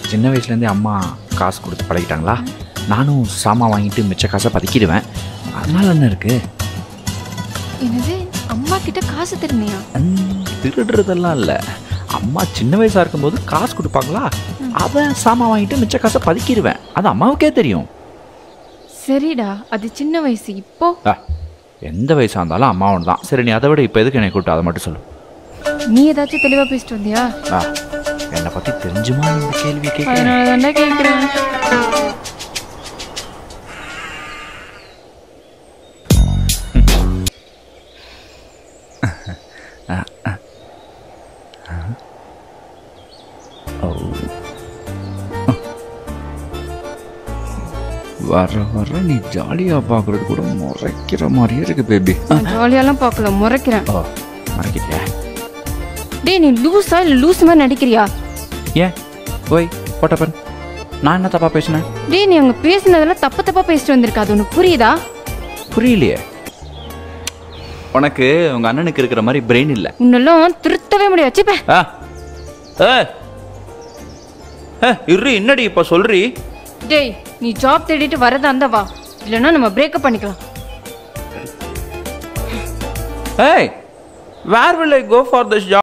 சின்ன வயசுலேருந்தே அம்மா காசு கொடுத்து பழகிட்டாங்களா நானும் சாமான் வாங்கிட்டு மிச்ச காசை பதுக்கிடுவேன் அதனால என்ன இருக்கு என்னது அம்மா கிட்ட காசு தருணியா ம், திருடுறதெல்லாம் இல்லை அம்மா சின்ன வயசாக இருக்கும்போது காசு கொடுப்பாங்களா அதை சாமான் வாங்கிட்டு மிச்ச காசை பதுக்கிடுவேன் அது அம்மாவுக்கே தெரியும் சரிடா அது சின்ன வயசு இப்போ ஆ, எந்த வயசாக இருந்தாலும் அம்மாவோட தான் சரி நீ அதை விட இப்போ எதுக்கு என்னை கூப்பிட்டு அதை மட்டும் சொல்லு நீ ஏதாச்சும் தெளிவா பேசிட்டு வந்தியா ஆ என்னை பற்றி தெரிஞ்சுமா இந்த கேள்வி கேட்குறேன் அதனால தாண்டா கேட்குறேன் வர வர நீ ஜாலியாக பார்க்குறது கூட முறைக்கிற மாதிரியே இருக்கு பேபி நான் ஜாலியாலாம் பார்க்கல முறைக்கிறேன் ஓ மறைக்கிட்டியா டேய் நீ லூஸா இல்லை லூஸ் மாதிரி நடிக்கிறியா ஏன் ஓய் போட்டப்பன் நான் என்ன தப்பாக பேசினேன் டேய் நீ அங்க பேசினதெல்லாம் தப்பு தப்பா பேசிட்டு வந்திருக்க அது உனக்கு புரியுதா புரியலையே உனக்கு உங்கள் அண்ணனுக்கு இருக்கிற மாதிரி பிரெயின் இல்லை உன்னெல்லாம் திருத்தவே முடியாது சிப்ப ஆ ஏ ஏ இரு என்னடி இப்போ சொல்றி டேய் நீ ஜாப் தேடிட்டு வரதா இருந்தா வா இல்லைன்னா நம்ம பிரேக்கப் பண்ணிக்கலாம் hey where will I go for this job